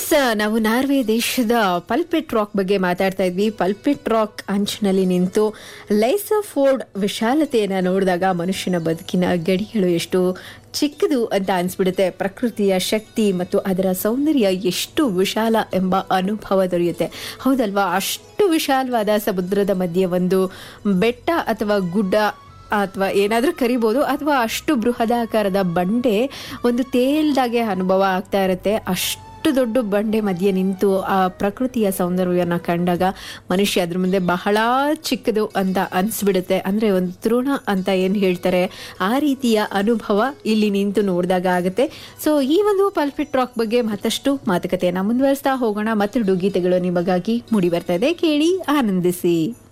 S ನಾವು Norway ದೇಶದ pulpit rock ಬಗ್ಗೆ ಮಾತಾಡ್ತಾ ಇದ್ವಿ ಪಲ್ಪಿಟ್ ರಾಕ್ ಅಂಚಿನಲ್ಲಿ ನಿಂತು ಲೈಸಫೋರ್ಡ್ ವಿಶಾಲತೆಯನ್ನು ನೋಡಿದಾಗ ಮನುಷ್ಯನ ಬದುಕಿನ ಗಡಿಗಳು ಎಷ್ಟು ಚಿಕ್ಕದು ಅಂತ ಅನ್ಸ್ಬಿಡುತ್ತೆ ಪ್ರಕೃತಿಯ ಶಕ್ತಿ ಮತ್ತು ಅದರ ಸೌಂದರ್ಯ ಎಷ್ಟು ವಿಶಾಲ ಎಂಬ ಅನುಭವ ದೊರೆಯುತ್ತೆ ಹೌದಲ್ವಾ ಅಷ್ಟು ವಿಶಾಲವಾದ ಸಮುದ್ರದ ಮಧ್ಯೆ ಒಂದು ಬೆಟ್ಟ ಅಥವಾ ಗುಡ್ಡ ಅಥವಾ ಏನಾದರೂ ಕರಿಬೋದು ಅಥವಾ ಅಷ್ಟು ಬೃಹದಾಕಾರದ ಬಂಡೆ ಒಂದು ತೇಲ್ದಾಗೆ ಅನುಭವ ಆಗ್ತಾ ಇರುತ್ತೆ ಅಷ್ಟು ದೊಡ್ಡ ಬಂಡೆ ಮಧ್ಯೆ ನಿಂತು ಆ ಪ್ರಕೃತಿಯ ಸೌಂದರ್ಯವನ್ನು ಕಂಡಾಗ ಮನುಷ್ಯ ಅದ್ರ ಮುಂದೆ ಬಹಳ ಚಿಕ್ಕದು ಅಂತ ಅನಿಸ್ಬಿಡುತ್ತೆ ಅಂದರೆ ಒಂದು ತೃಣ ಅಂತ ಏನು ಹೇಳ್ತಾರೆ ಆ ರೀತಿಯ ಅನುಭವ ಇಲ್ಲಿ ನಿಂತು ನೋಡಿದಾಗ ಆಗುತ್ತೆ ಸೊ ಈ ಒಂದು ಪಲ್ಪಿಟ್ ರಾಕ್ ಬಗ್ಗೆ ಮತ್ತಷ್ಟು ಮಾತುಕತೆಯನ್ನು ಮುಂದುವರಿಸ್ತಾ ಹೋಗೋಣ ಮತ್ತು ಗೀತೆಗಳು ನಿಮಗಾಗಿ ಮೂಡಿ ಬರ್ತಾ ಇದೆ ಕೇಳಿ ಆನಂದಿಸಿ